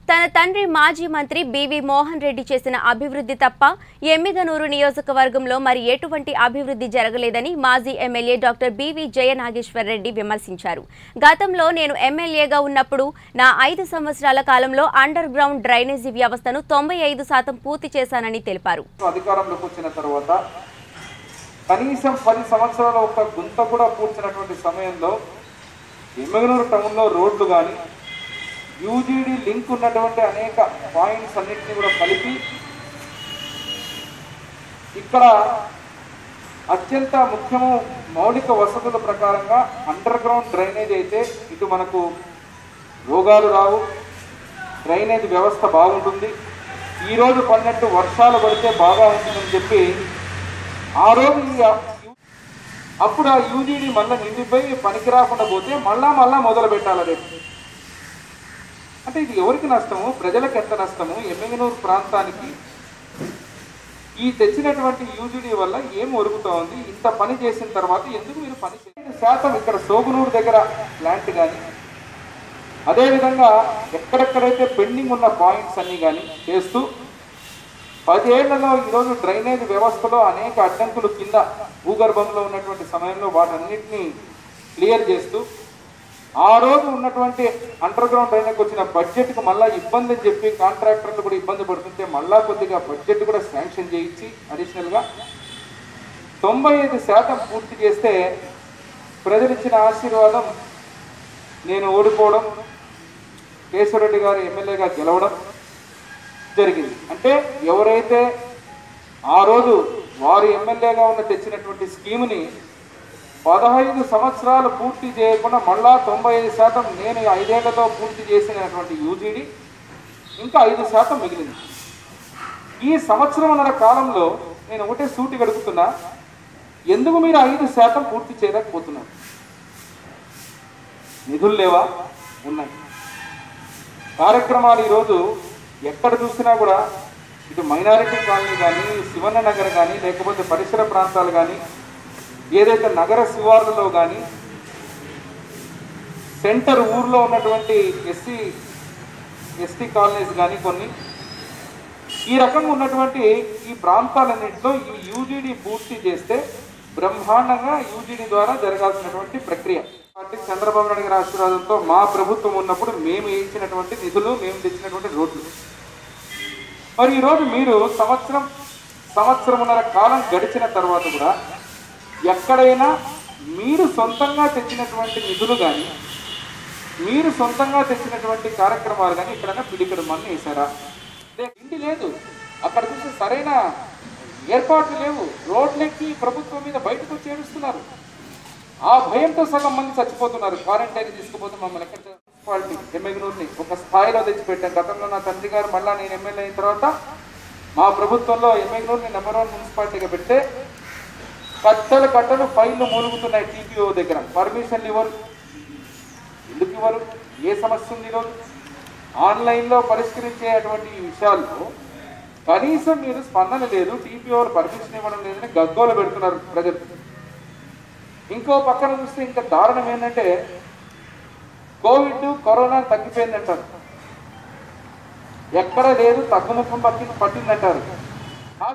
తన తండ్రి మాజీ మంత్రి బివి మోహన్ రెడ్డి చేసిన అభివృద్ధి తప్ప ఎమ్మిగనూరు నియోజకవర్గంలో మరి ఎటువంటి అభివృద్ధి జరగలేదని మాజీ MLA doctor B V Jayanageshwar Reddy విమర్శించారు గతంలో నేను ఎమ్మెల్యేగా ఉన్నప్పుడు నా ఐదు సంవత్సరాల కాలంలో అండర్ గ్రౌండ్ డ్రైనేజీ వ్యవస్థను తొంభై ఐదు శాతం పూర్తి చేశానని తెలిపారు అధికారంలోకి వచ్చిన తర్వాత కనీసం పది సంవత్సరాల ఒక గుంత కూడా పూడ్చినటువంటి సమయంలో ఎమ్మెగనూరు టౌన్లో రోడ్లు కానీ యూజీడీ లింక్ ఉన్నటువంటి అనేక పాయింట్స్ అన్నింటినీ కూడా కలిపి ఇక్కడ అత్యంత ముఖ్యము మౌలిక వసతుల ప్రకారంగా అండర్ గ్రౌండ్ డ్రైనేజ్ అయితే ఇటు మనకు రోగాలు రావు డ్రైనేజ్ వ్యవస్థ బాగుంటుంది ఈ రోజు పడినట్టు వర్షాలు పడితే బాగా ఉంటుందని చెప్పి ఆ రోజు ఈ అప్పుడు ఆ యూజీడీ మళ్ళీ నిండిపోయి పనికి రాకుండా పోతే మళ్ళా మళ్ళా మొదలు పెట్టాలి రేపు అంటే ఇది ఎవరికి నష్టము ప్రజలకు ఎంత నష్టము ఎమ్మెగనూరు ప్రాంతానికి ఈ తెచ్చినటువంటి యూజీడీ వల్ల ఏం ఒరుగుతా ఉంది ఇంత పని చేసిన తర్వాత ఎందుకు మీరు పని చేయలేదు శాతం ఇక్కడ సోగునూరు దగ్గర ప్లాంట్ కానీ అదేవిధంగా ఎక్కడెక్కడైతే పెండింగ్ ఉన్న పాయింట్స్ అన్ని కానీ చేస్తూ పదేళ్లలో ఈరోజు డ్రైనేజ్ వ్యవస్థలో అనేక అడ్డంకులు కింద భూగర్భంలో ఉన్నటువంటి సమయంలో వాటన్నిటిని క్లియర్ చేస్తూ ఆ రోజు ఉన్నటువంటి అండర్ గ్రౌండ్ డ్రైనేజ్ వచ్చిన బడ్జెట్కి మళ్ళీ ఇబ్బంది అని చెప్పి కాంట్రాక్టర్లు కూడా ఇబ్బంది పడుతుంటే మళ్ళా కొద్దిగా బడ్జెట్ కూడా శాంక్షన్ చేయించి అడిషనల్గా తొంభై ఐదు శాతం పూర్తి చేస్తే ప్రజలు ఇచ్చిన ఆశీర్వాదం నేను ఓడిపోవడం కేశవరెడ్డి గారు ఎమ్మెల్యేగా గెలవడం జరిగింది అంటే ఎవరైతే ఆ రోజు వారు ఎమ్మెల్యేగా ఉన్న తెచ్చినటువంటి స్కీముని పదహైదు సంవత్సరాలు పూర్తి చేయకుండా మళ్ళా తొంభై ఐదు శాతం నేను ఐదేళ్లతో పూర్తి చేసినటువంటి యూజీడీ ఇంకా ఐదు శాతం మిగిలింది ఈ సంవత్సరంన్నర కాలంలో నేను ఒకటే సూటి గడుపుతున్నా ఎందుకు మీరు ఐదు శాతం పూర్తి చేయలేకపోతున్నారు నిధులు లేవా ఉన్నాయి కార్యక్రమాలు ఈరోజు ఎక్కడ చూసినా కూడా ఇటు మైనారిటీ కాలనీ కానీ శివన్న నగర్ కానీ లేకపోతే పరిసర ప్రాంతాలు కానీ ఏదైతే నగర శివార్లలో కానీ సెంటర్ ఊర్లో ఉన్నటువంటి ఎస్సీ ఎస్టీ కాలనీస్ కానీ కొన్ని ఈ రకంగా ఉన్నటువంటి ఈ ప్రాంతాలన్నింటిలో ఈ యూజీడీ పూర్తి చేస్తే బ్రహ్మాండంగా యూజీడీ ద్వారా జరగాల్సినటువంటి ప్రక్రియ పార్టీ చంద్రబాబు నాయుడు గారి ఆశీర్వాదంతో మా ప్రభుత్వం ఉన్నప్పుడు మేము ఇచ్చినటువంటి నిధులు మేము తెచ్చినటువంటి రోడ్లు మరి ఈరోజు మీరు సంవత్సరం సంవత్సరమున్నర కాలం గడిచిన తర్వాత కూడా ఎక్కడైనా మీరు సొంతంగా తెచ్చినటువంటి నిధులు కానీ మీరు సొంతంగా తెచ్చినటువంటి కార్యక్రమాలు కానీ ఎక్కడైనా పిడికడు మన్ను వేశారా లే- ఇంటి లేదు అక్కడ చూస్తే సరైన ఏర్పాట్లు లేవు రోడ్లెక్కి ప్రభుత్వం మీద బయటకు వచ్చి ఏడుస్తున్నారు ఆ భయంతో సగం మంది చచ్చిపోతున్నారు క్వారంటైన్ తీసుకుపోతే మమ్మల్ని ఎక్కడ మున్సిపాలిటీ ఎమ్మెగనూరుని ఒక స్థాయిలో తెచ్చిపెట్టాం గతంలో నా తండ్రి గారు మళ్ళా నేను ఎమ్మెల్యే అయిన తర్వాత మా ప్రభుత్వంలో ఎమ్మెగనూరుని నెంబర్ వన్ మున్సిపాలిటీగా పెడితే కట్టలు కట్టలు ఫైళ్లు మూలుగుతున్నాయి టీపీఓ దగ్గర పర్మిషన్లు ఇవ్వరు ఎందుకు ఇవ్వరు ఏ సమస్య ఉంది ఈరోజు ఆన్లైన్లో పరిష్కరించేటువంటి ఈ విషయాల్లో కనీసం మీరు స్పందన లేదు టీపీఓలు పర్మిషన్ ఇవ్వడం లేదని గగ్గోలు పెడుతున్నారు ప్రజలు ఇంకో పక్కన చూస్తే ఇంకా దారుణం ఏంటంటే కోవిడ్ కరోనా తగ్గిపోయిందంటారు ఎక్కడ లేదు తగ్గుముఖం పట్టి పట్టిందంటారు